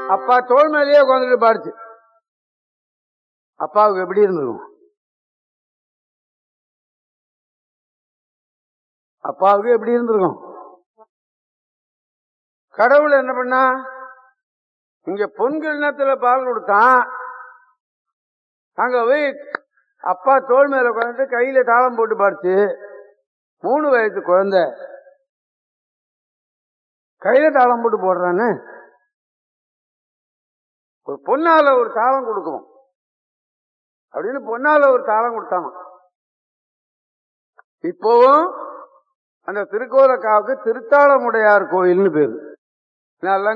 அப்பா தோல் மேலேயே உட்காந்துட்டு பாடுச்சு அப்பாவுக்கு எப்படி இருந்திருக்கும் அப்பாவுக்கு எப்படி இருந்திருக்கும் கடவுள் என்ன பண்ணா இங்க பொன் கிண்ணத்துல பால் கொடுத்தான் அங்க போய் அப்பா தோல் மேல உட்காந்துட்டு கையில தாளம் போட்டு பாடுச்சு மூணு வயசு குழந்தை கையில தாளம் போட்டு போடுறான்னு ஒரு பொன்னால ஒரு தாளம் கொடுக்கும் அப்படின்னு பொன்னால ஒரு தாளம் கொடுத்தாமா இப்போவும் அந்த திருக்கோலக்காவுக்கு திருத்தாளமுடையார் கோயில்னு பேரு நல்லா